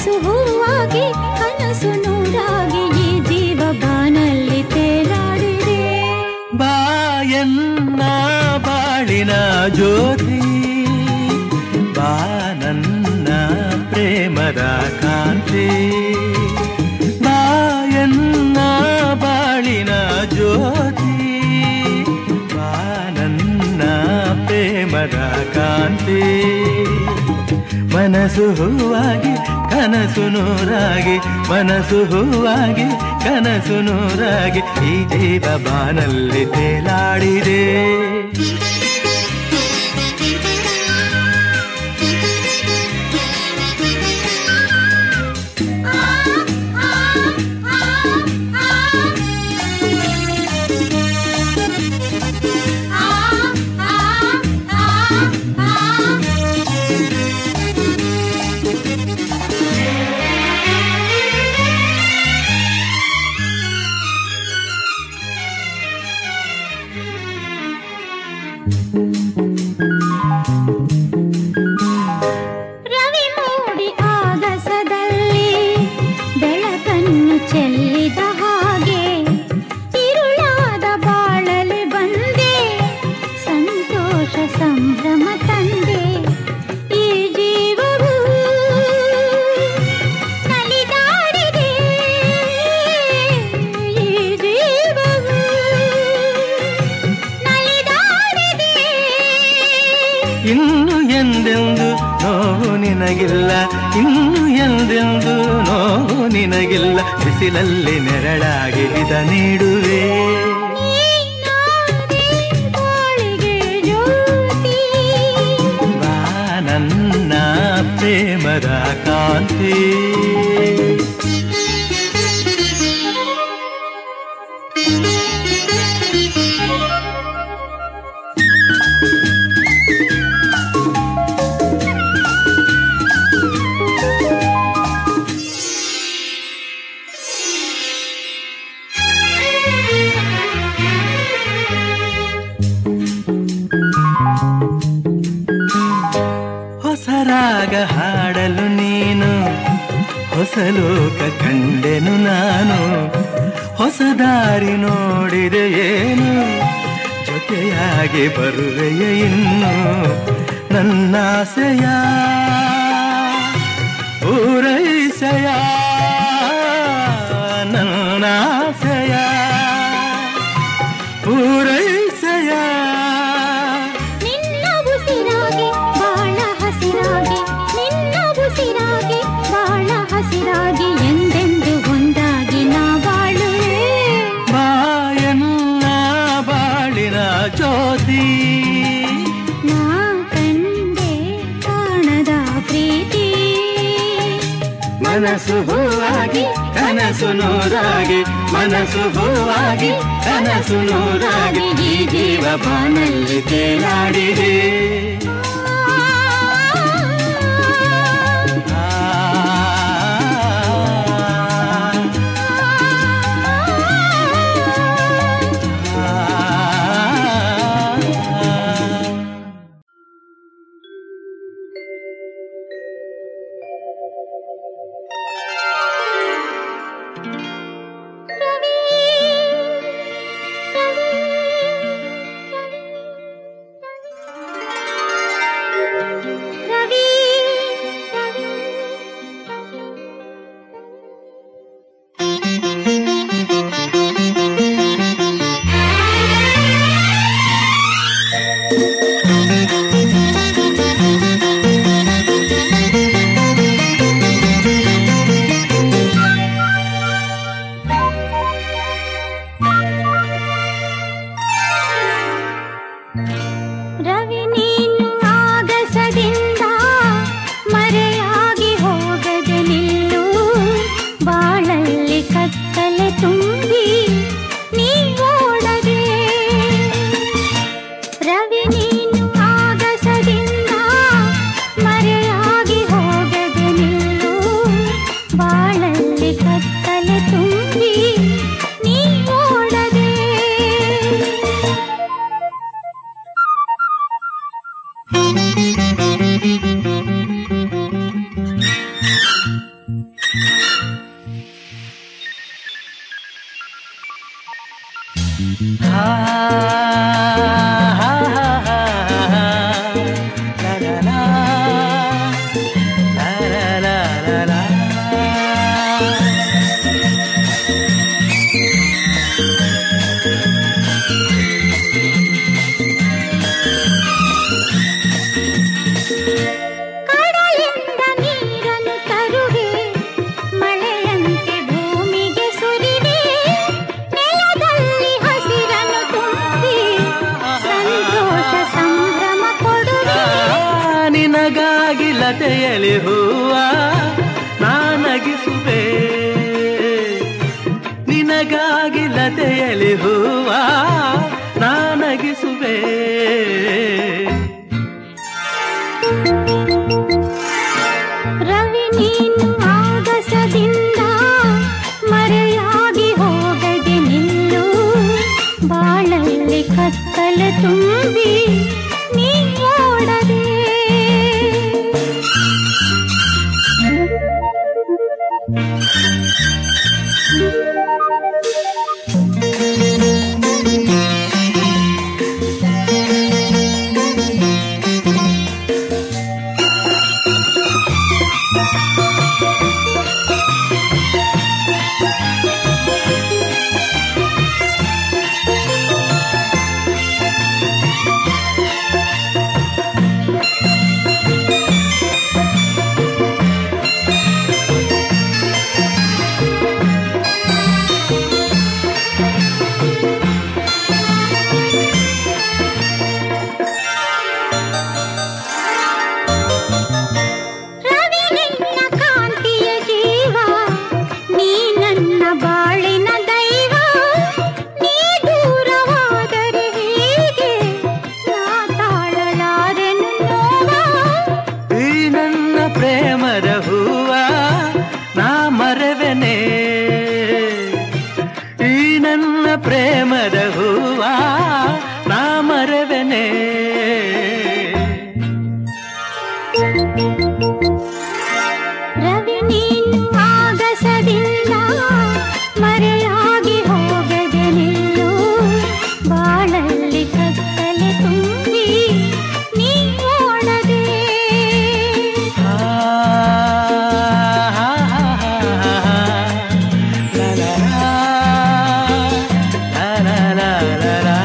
ಮನಸ್ಸು ಹೂವಾಗಿ ಕನಸು ನೂರಾಗಿ ಈ ಜೀವ ಬಾನಲ್ಲಿ ತೇಲಾಡಿದೆ ಬಾಯನ್ನ ಬಾಳಿನ ಜ್ಯೋತಿ ಬಾ ನನ್ನ ಪ್ರೇಮದ ಕಾಂತಿ ಬಾಯನ್ನ ಬಾಳಿನ ಜ್ಯೋತಿ ಬಾ ನನ್ನ ಪ್ರೇಮದ ಕಾಂತಿ ಮನಸ್ಸು ಹೂವಾಗಿ ಕನಸು ನೂರಾಗಿ ಮನಸ್ಸು ಹೂವಾಗಿ ಕನಸು ನೂರಾಗಿ ಈ ಜೀವ ಬಾನಲ್ಲಿ ತೇಲಾಡಿದೆ ರವಿ ಮೂಡಿ ಆಗಸದಲ್ಲಿ ಬೆಳಕನ್ನು ಚೆಲ್ಲಿದ ಹಾಗೆ ತಿರುಳಾದ ಬಾಳಲಿ ಬಂದೆ ಸಂತೋಷ ಸಂಭ್ರಮ ತಂದೆ ಈ ಜೀವವು ನಲಿದಾಡಿದೆ ಈ ಜೀವವು ನಲಿದಾಡಿದೆ ಇನ್ನು ಎಂದೆಂದು ನೋವು ನಿನಗಿಲ್ಲ ಇನ್ನು ಎಂದೆಂದು ನೋವು ನಿನಗಿಲ್ಲ ಬಿಸಿಲಲ್ಲಿ ನೆರಳಾಗಿ ಇದ ನೀಡುವೆ ನೀನಾದೆ ಬಾಳಿಗೆ ಜ್ಯೋತಿ ಬಾ ನನ್ನ ಪ್ರೇಮದ ಕಾಂತಿ ಹೊಸ ರಾಗ ಹಾಡಲು ನೀನು ಹೊಸ ಲೋಕ ಕಂಡೆನು ನಾನು ಹೊಸ ದಾರಿ ನೋಡಿದೆ ಏನು ಜೊತೆಯಾಗಿ ಬರುವೆಯ ಇನ್ನು ನನ್ನಾಸೆಯ ಪೂರೈಸೆಯ ನನ್ನಾಸೆಯ ಪೂರೈಸೆಯ ನಿನ್ನ ಉಸಿರಾಗಿ ಬಾಳ ಹಸಿರಾಗಿ ನಿನ್ನ ಉಸಿರಾಗಿ ಬಾಳ ಹಸಿರಾಗಿ ಎಂದೆಂದು ಒಂದಾಗಿ ನಾ ಬಾಳುವೆ ಬಾಯನ್ನ ಬಾಳಿನ ಜ್ಯೋತಿ ನಾ ಕಂಡೆ ಕಾಣದ ಪ್ರೀತಿ ಮನಸ್ಸು ಹೂವಾಗಿ ಕನಸು ನೂರಾಗಿ ಮನಸ್ಸು ಹೂವಾಗಿ ಕನಸು ನೂರಾಗಿ ಈ ಜೀವ ಬಾನಲ್ಲಿ ತೇಲಾಡಿದೆ ಲತೆಯಲಿ ಹೂವ ನಾನಗಿಸುವೆ ನಿನಗಾಗಿ ಲತೆಯಲಿ ಹೂವ ನಾನಗಿಸುವೆ ರವಿ ನೀನು ಆಗಸದಿಂದ ಮರೆಯಾಗಿ ಹೋಗದೆ ನಿಲ್ಲು ಬಾಳಲ್ಲಿ ಕತ್ತಲು ತುಂಬಿ ನೀ ಓಡದೆ ರವಿ ನಿನ್ನ ಕಾಂತಿಯ ಜೀವ ನೀ ನನ್ನ ಬಾಳಿನ ದೈವ ನೀ ದೂರವಾದರೆ ಹೇಗೆ ನಾ ತಾಳಲಾರೆನು ನೋವ ಈ ನನ್ನ ಪ್ರೇಮದ ಹೂವ ನಾ ಮರವೆನೆ ಈ ನನ್ನ ಪ್ರೇಮದ ಹೂವ ನಾ ಮರವೆನೆ ರವಿ ನೀನು ಆಗಸದಿಂದ ಮರೆಯಾಗಿ ಹೋಗದೆ ನಿಲ್ಲು ಬಾಳಲ್ಲಿ ಕತ್ತಲೆ ತುಂಬಿ ನೀ ಓಡದೆ ಆ, ಹಾ, ಹಾ, ಹಾ, ಹಾ. ಲಾ, ಲಾ, ಲಾ, ಲಾ, ಲಾ, ಲಾ, ಲಾ.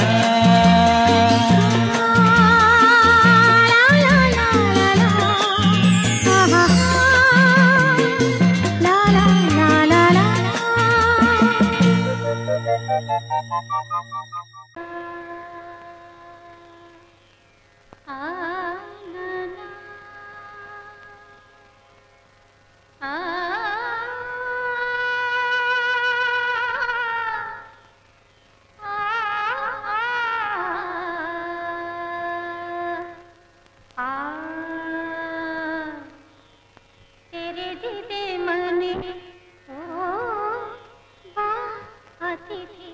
ತೆರೆದಿದೆ ಮನೆ ಓ ಬಾ ಅತಿಥಿ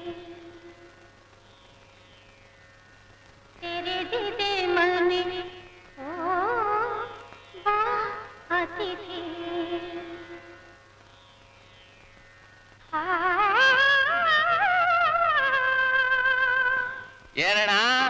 ತೆರೆದಿದೆ ಮನೆ ಓ ಬಾ ಅತಿಥಿ ಏನಣ್ಣ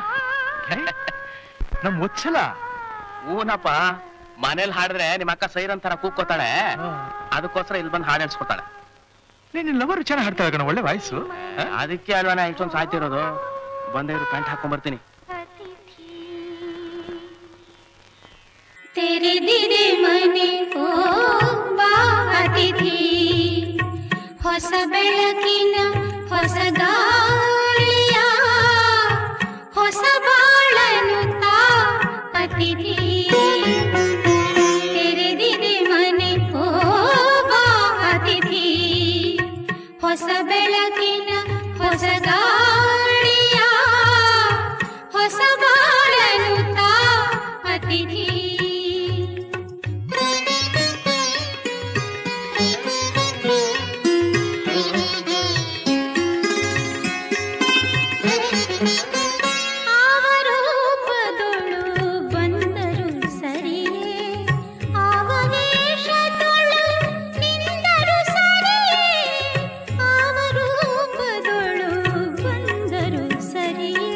ನಮ್ ಮುಚ್ಚಲ ಊನಪ್ಪ ಮನೇಲಿ ಹಾಡಿದ್ರೆ ನಿಮ್ಮ ಅಕ್ಕ ಸೈರನ್ ತರ ಕೂಗ್ಕೋತಾಳೆ ಅದಕ್ಕೋಸ್ಕರ ಇಲ್ಲಿ ಬಂದು ಹಾಡು ಹೇಳ್ಸ್ಕೊತಾಳೆ ನೀನ್ ಲವರ್ ಚೆನ್ನಾಗಿ ಹಾಡ್ತಾಳೆ ಕಣ ಒಳ್ಳೆ ವಾಯ್ಸು ಅದಕ್ಕೆ ಅಲ್ವಾನ ಇಷ್ಟೊಂದು ಸಾಯ್ತಿರೋದು ಬಂದೇರು ಪ್ಯಾಂಟ್ ಹಾಕೊಂಡ್ ಅತಿಥಿ ತೆರೆದಿದೆ ಮನೆ ಓ ಬಾ ಅತಿಥಿ ಹೊಸ ಬೆಳಕಿನ ಹೊಸ ಗಾಳಿಯ ಹೊಸ ಬಾಳನು ತಾ ಅತಿಥಿ ತೆರೆದಿದೆ ಮನೆ ಓ ಬಾ ಅತಿಥಿ ಹೊಸ ಬೆಳಕಿನ ಹೊಸ ಗಾಳಿಯ ಹೊಸ ಬಾಳನು ತಾ ಅತಿಥಿ ಆವರೂಪದೊಳು ಬಂದರು ಸರಿಯೇ ಆವವೇಶದೊಳು ನಿಂದರು ಸರಿಯೇ ಆವರೂಪದೊಳು ಬಂದರು ಸರಿಯೇ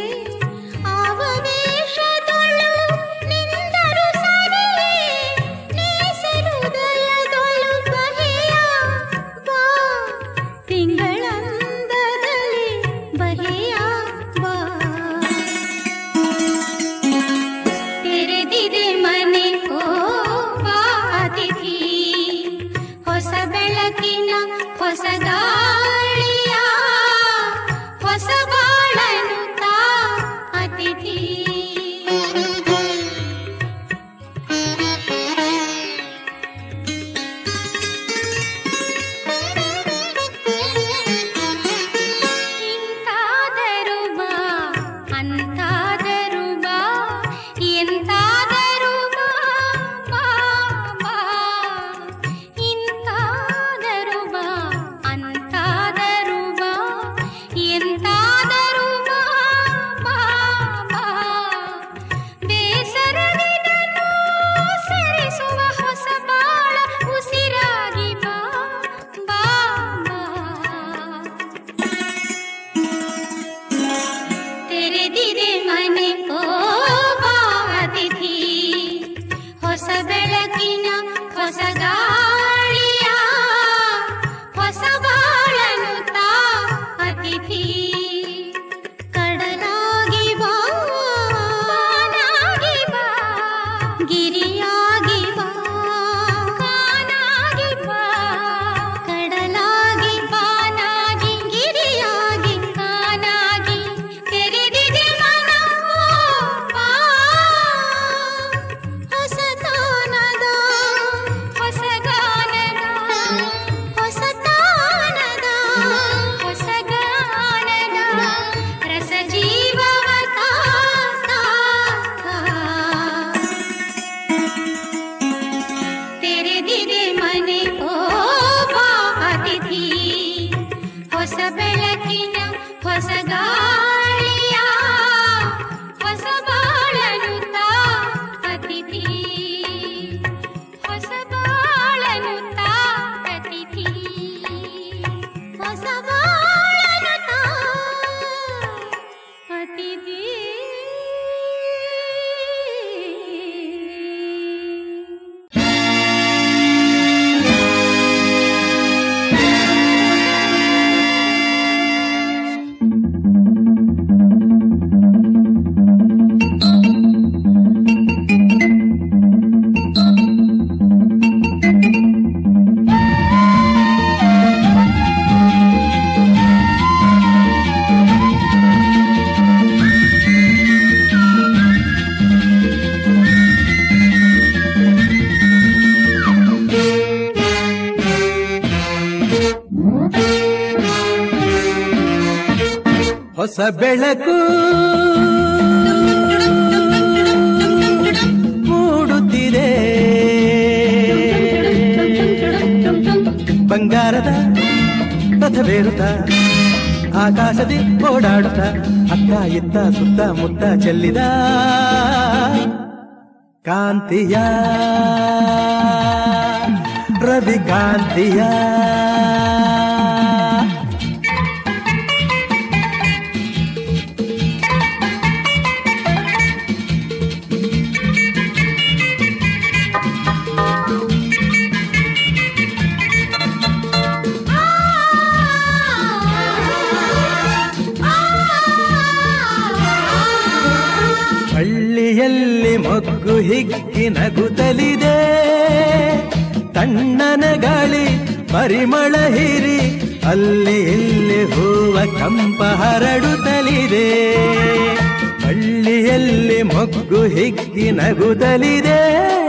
ಆವವೇಶದೊಳು ನಿಂದರು ಸರಿಯೇ ನೇಸರುದಯದೊಳು ಬಗೆಯ ಬಾ ತಿಂಗಳಂದದಲ್ಲಿ ಬಗೆಯ ಬಾ ತೆರೆದಿದೆ ಮನೆ ಓ ಬಾ ಅತಿಥಿ ಹೊಸ ಬೆಳಕಿನ ಹೊಸ ಗಾಳಿಯ ಹೊಸ ಬಾಳನು ತಾ ಅತಿಥಿ ಬೆಳಕಿನ ಹೊಸ ಗಾಳಿಯ ಹೊಸ ಬಾಳನು ತಾ ಅತಿಥಿ ಕಡಲಾಗಿ ಬಾ ಬಾನಾಗಿ ಬಾ ಗಿರಿಯಾಗಿ ಬಾ ಕಾನಾಗಿ ಬಾ ಕಡಲಾಗಿ ಬಾನಾಗಿ ಗಿರಿಯಾಗಿ ಕಾನಾಗಿ ತೆರೆದಿದೆ ಮನವು ಬಾ ಹೊಸತನದ ಹೊಸ ಗಾನದ ಹೊಸ ತಾನದ ಹೊಸ ಗಾನದ ರಸ ಜೀವವ ತಾ, ತಾ, ತಾ. ತೆರೆದಿದೆ ಮನೆ ಓ ಬಾ ಅತಿಥಿ ಹೊಸ ಬೆಳಕಿನ ಹೊಸ ಗಾಳಿಯ ಹೊಸ ಬಾಳನು ತಾ ಅತಿಥಿ ಹೊಸ ಬಾಳನು ತಾ ಅತಿಥಿ ಹೊಸ ಬಾಳನು ತಾ ಅತಿಥಿ ಹೊಸ ಬೆಳಕು ಮೂಡುತ್ತಿದೆ ಬಂಗಾರದ ರಥವೇರುತ್ತ ಆಕಾಶದಿ ಓಡಾಡುತ್ತ ಅತ್ತ ಇತ್ತ ಸುತ್ತ ಮುತ್ತ ಚೆಲ್ಲಿದ ಕಾಂತಿಯ ರವಿ ಕಾಂತಿಯ ಹಳ್ಳಿಯಲ್ಲಿ ಮೊಗ್ಗು ಹಿಗ್ಗಿ ನಗುತ್ತಲಿದೆ ತಣ್ಣನ ಗಾಳಿ ಪರಿಮಳ ಹಿರಿ ಅಲ್ಲಿ ಇಲ್ಲಿ ಹೂವ ಕಂಪ ಹರಡುತ್ತಲಿದೆ ಹಳ್ಳಿಯಲ್ಲಿ ಮೊಗ್ಗು ಹಿಗ್ಗಿ ನಗುತ್ತಲಿದೆ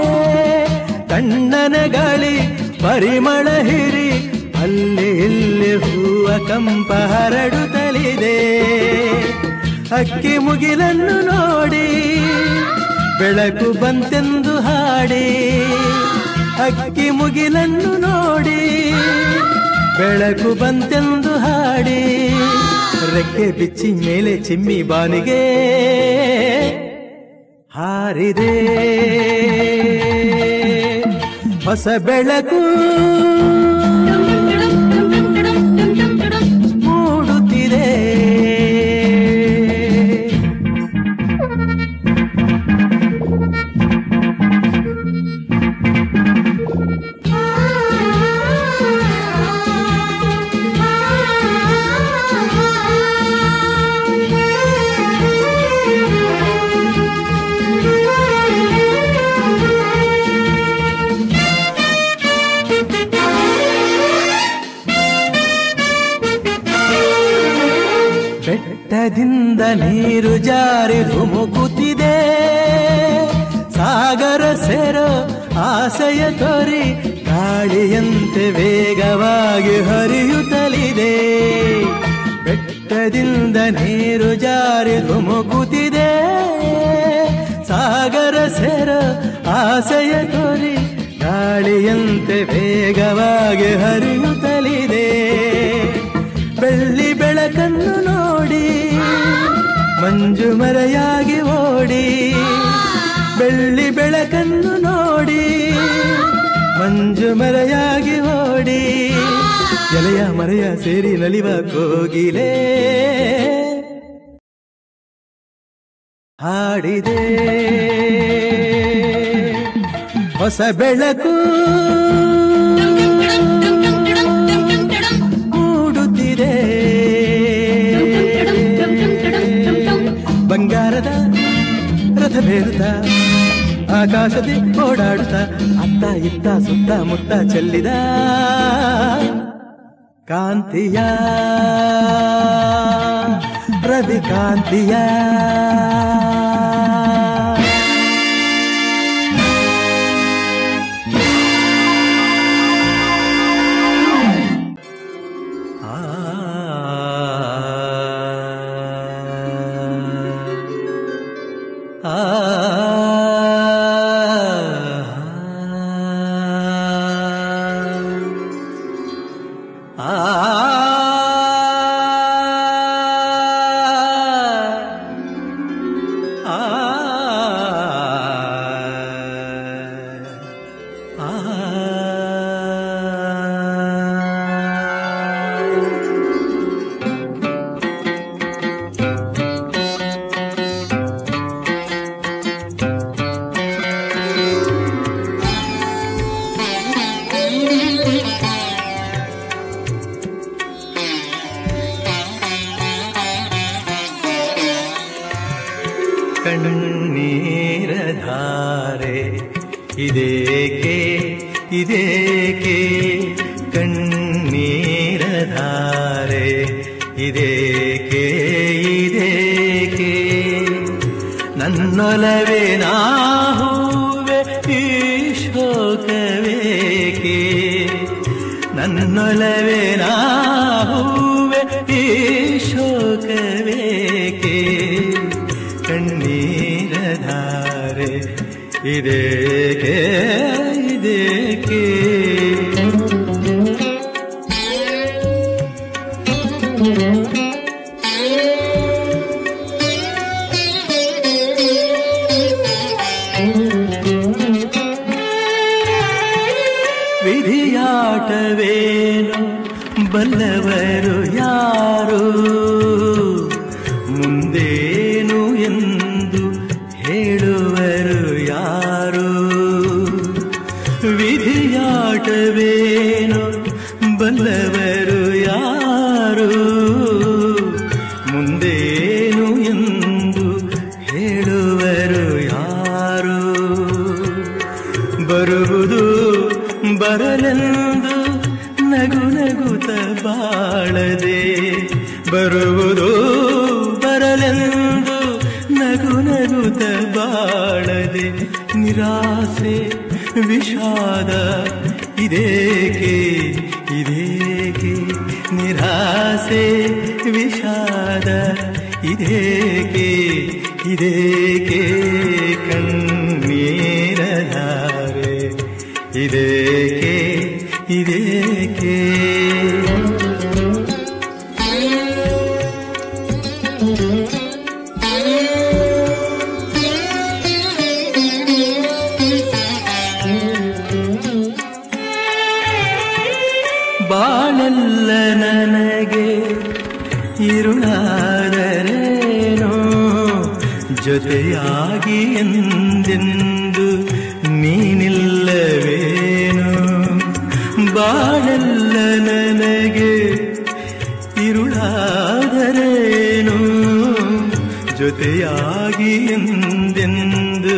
ತಣ್ಣನ ಗಾಳಿ ಪರಿಮಳ ಹಿರಿ ಅಲ್ಲಿ ಇಲ್ಲಿ ಹೂವ ಕಂಪ ಹರಡುತ್ತಲಿದೆ ಅಕ್ಕಿ ಮುಗಿಲನ್ನು ನೋಡಿ ಬೆಳಕು ಬಂತೆಂದು ಹಾಡಿ ಅಕ್ಕಿ ಮುಗಿಲನ್ನು ನೋಡಿ ಬೆಳಕು ಬಂತೆಂದು ಹಾಡಿ ರೆಕ್ಕೆ ಬಿಚ್ಚಿ ಮೇಲೆ ಚಿಮ್ಮಿ ಬಾನಿಗೆ ಹಾರಿದೆ ಹೊಸ ಬೆಳಕು ಮೂಡುತ್ತಿದೆ ಬೆಟ್ಟದಿಂದ ನೀರು ಜಾರಿ ಧುಮುಕುತ್ತಿದೆ ಸಾಗರ ಸೇರೋ ಆಸೆಯ ತೋರಿ ಗಾಳಿಯಂತೆ ವೇಗವಾಗಿ ಹರಿಯುತ್ತಲಿದೆ ಬೆಟ್ಟದಿಂದ ನೀರು ಜಾರಿ ಧುಮುಕುತ್ತಿದೆ ಸಾಗರ ಸೇರೋ ಆಸೆಯ ತೋರಿ ಗಾಳಿಯಂತೆ ವೇಗವಾಗಿ ಹರಿಯುತ್ತಲಿದೆ ಬೆಳ್ಳಿ ಬೆಳಕನ್ನು ನೋಡಿ ಮಂಜು ಮರೆಯಾಗಿ ಓಡಿ ಬೆಳ್ಳಿ ಬೆಳಕನ್ನು ನೋಡಿ ಮಂಜು ಮರೆಯಾಗಿ ಓಡಿ ಎಲೆಯ ಮರೆಯ ಸೇರಿ ನಲಿವ ಕೋಗಿಲೆ ಹಾಡಿದೆ ಹೊಸ ಹೊಸ ಬೆಳಕು ಮೂಡುತ್ತಿದೆ ಬಂಗಾರದ ರಥ ಬೇರುತ್ತ ಆಕಾಶದಿ ಓಡಾಡುತ್ತ ಅತ್ತ ಇತ್ತ ಸುತ್ತ ಮುತ್ತ ಚೆಲ್ಲಿದ ಕಾಂತಿಯ ರವಿ ಕಾಂತಿಯ ಆ ಆ ಕಣ್ಣೀರ ಧಾರೆ ಇದೇಕೆ ಇದೇಕೆ ಕಣ್ಣೀರ ಧಾರೆ ಇದೇಕೆ ಇದೇಕೆ ನನ್ನೊಲವೇ ನಾಹುವೆ ಈ ಶೋಕವೇಕೆ ನನ್ನೊಲವೇ ನಾಹುವೆ ಈ ಶೋಕವೇಕೆ ಕಣ್ಣೀರ ಧಾರೆ ಇದೇಕೆ ಇದೇಕೆ ವಿಧಿಯಾಟವೇನು ಬಲ್ಲವರು ಯಾರು ಮುಂದೇನು ಎಂದು ಹೇಳುವರು ಯಾರು ವಿಧಿಯಾಟವೇನು ಬಲ್ಲವರು ಯಾರು ಮುಂದೇನು ಎಂದು ಹೇಳುವರು ಯಾರು ಬರುವುದು ಬರಲೆಂದು ನಗು ನಗುತ್ತ ಬಾಳದೆ ಬರುವುದು ಬರಲೆಂದು ನಗು ನಗುತ್ತ ಬಾಳದೆ ನಿರಾಸೆ ವಿಷಾದ ಇದೇಕೆ ಇದೇಕೆ ನಿರಾಸೆ ವಿಷಾದ ಇದೇಕೆ ಇದೇಕೆ ಕಣ್ಣೀರ ಧಾರೆ ಇದೇಕೆ ಇದೇಕೆ ಬಾಳೆಲ್ಲ ನನಗೆ ಇರುಳಾದರೇನೋ ಜೊತೆಯಾಗಿ ಎಂದೆಂದು ನೀನಿಲ್ಲವೇನೋ ಬಾಳೆಲ್ಲ ನನಗೆ ಇರುಳಾದರೇನೋ ಜೊತೆಯಾಗಿ ಎಂದೆಂದು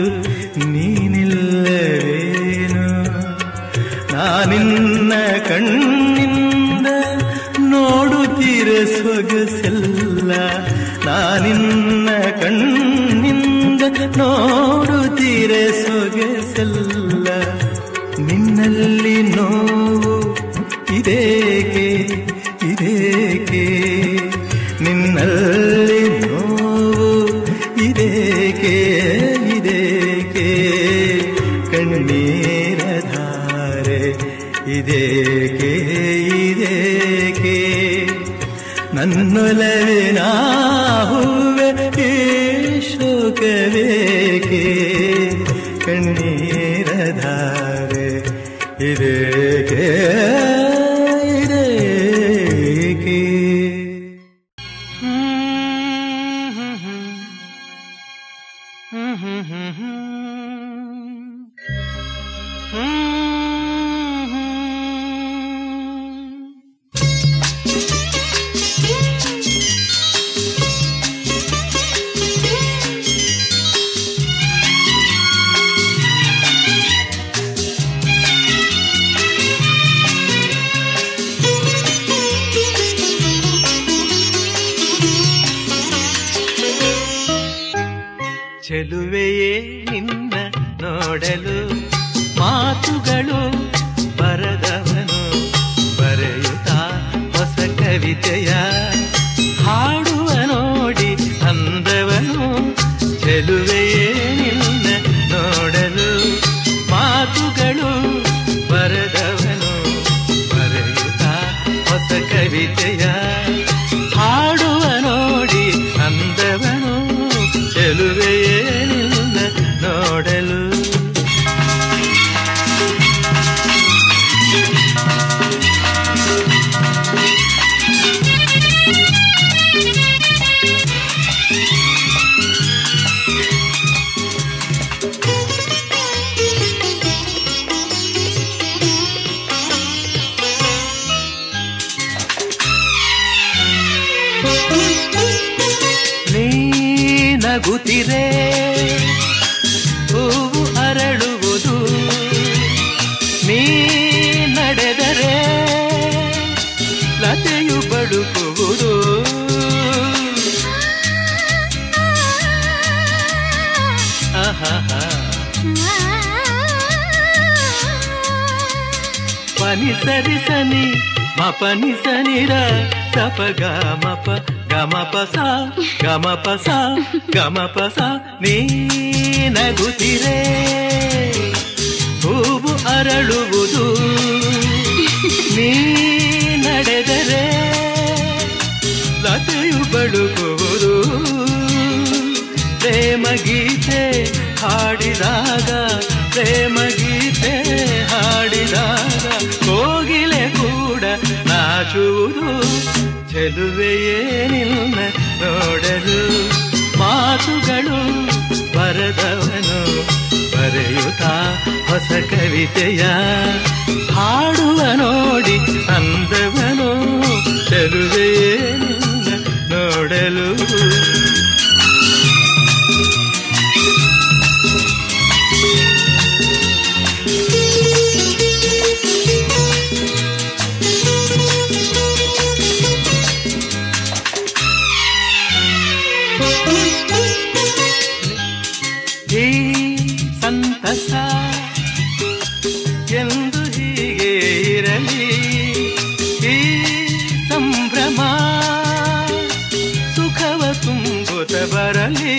ನೀನಿಲ್ಲವೇನೋ ನಾನಿನ್ನ ಕಣ್ಣಿಂದ ನೋಡುತ್ತೀರ ಸೊಗಸೆಲ್ಲ ನಾನಿನ್ನ ಕಣ್ಣಿಂದ ನೋಡುತ್ತೀರ ಸೊಗಸೆಲ್ಲ ನಿನ್ನಲ್ಲಿ ನೋವು ಇದೇಕೆ ಇದೇಕೆ ನಿನ್ನಲ್ಲಿ ನೋವು ಇದೇಕೆ ಇದೇಕೆ ಕಣ್ಣೀರ ಧಾರೆ ಇದೇಕೆ ಇದೇಕೆ ನನ್ನೊಲವಿನ ಹೂವೆ ಈ ಶೋಕವೇಕೆ ಕಣ್ಣೀರ ಧಾರೆ ಇದೇಕೆ ಇದೇಕೆ ಚೆಲುವೆಯೇ ನಿನ್ನ ನೋಡಲು ಮಾತುಗಳು ಬರದವನು ಬರೆಯುತ್ತಾ ಹೊಸ ಕವಿತೆಯ ಹಾಡುವ ನೋಡಿ ಅಂದವನು ಚೆಲುವೆಯೇ ನಿನ್ನ ನೋಡಲು ಮಾತುಗಳು ಬರದವನು ಬರೆಯುತ್ತಾ ಹೊಸ ಕವಿತೆಯ ಹಾಡುವ ನೋಡಿ ಅಂದವನು ಚೆಲುವೆಯೇ ನಿನ್ನ ನೋಡಲು ನೀ ನಗುತ್ತಿರೆ ಹೂವು ಅರಳುವುದು ನೀ ನಡೆದರೆ ಲತೆಯು ಬಡುಕುವುದು ಆಹಾಹಾ. ಪನಿ ಸರಿ ಸನಿ ಮಪನಿ ಸನಿರ ತಪ ಗಮಪ ಗಮಪ ಸ ಗಮಪ ಸ ಗಮಪ ಸ ನೀ ನಗುತ್ತಿರೆ ಹೂವು ಅರಳುವುದು ನೀ ನಡೆದರೆ ಲತೆಯು ಬಳುಕುವುದು ಪ್ರೇಮ ಗೀತೆ ಹಾಡಿದಾಗ ಪ್ರೇಮ ಗೀತೆ ಹಾಡಿದಾಗ ಕೋಗಿಲೆ ಕೂಡ ನಾಚುವುದು ಚೆಲುವೆಯೇ ನಿನ್ನ ನೋಡಲು ಮಾತುಗಳು ಬರದವನು ಬರೆಯುತ್ತಾ ಹೊಸ ಕವಿತೆಯ ಹಾಡುವ ನೋಡಿ ಅಂದವನು ಚೆಲುವೆಯೇ ನಿನ್ನ ನೋಡಲು ಈ ಸಂತಸ ಎಂದು ಹೀಗೆ ಇರಲಿ ಈ ಸಂಭ್ರಮ ಸುಖವ ತುಂಬುತ್ತ ಬರಲಿ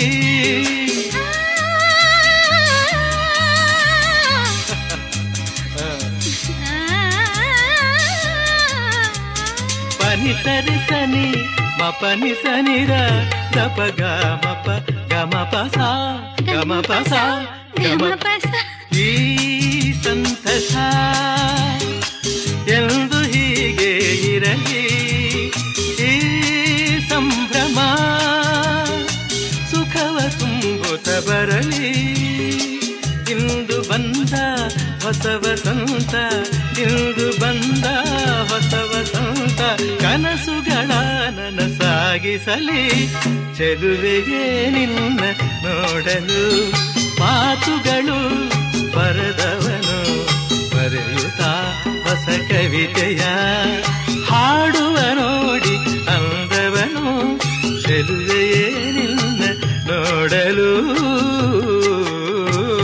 ಪನಿ ಸರಿ ಸನಿ ಮಪನಿ ಸನಿರ ದಪ ಗಮಪ ಗಮಪ ಸ ಗಮಪ ಸ ಗಮಪ ಈ ಸಂತಸ ಎಂದು ಹೀಗೆ ಇರಲಿ ಈ ಸಂಭ್ರಮ ಸುಖವ ತುಂಬುತ್ತ ಬರಲಿ ಇಂದು ಬಂದ ಹೊಸ ವಸಂತ ಇಂದು ಬಂದ ಹೊಸ ವಸಂತ ಕನಸುಗಳ ನನಸಾಗಿಸಲಿ ಚೆಲುವೆಗೆ ನಿನ್ನ ನೋಡಲು ಮಾತುಗಳು ಬರದವನು ಬರೆಯುತ್ತಾ ಹೊಸ ಕವಿತೆಯ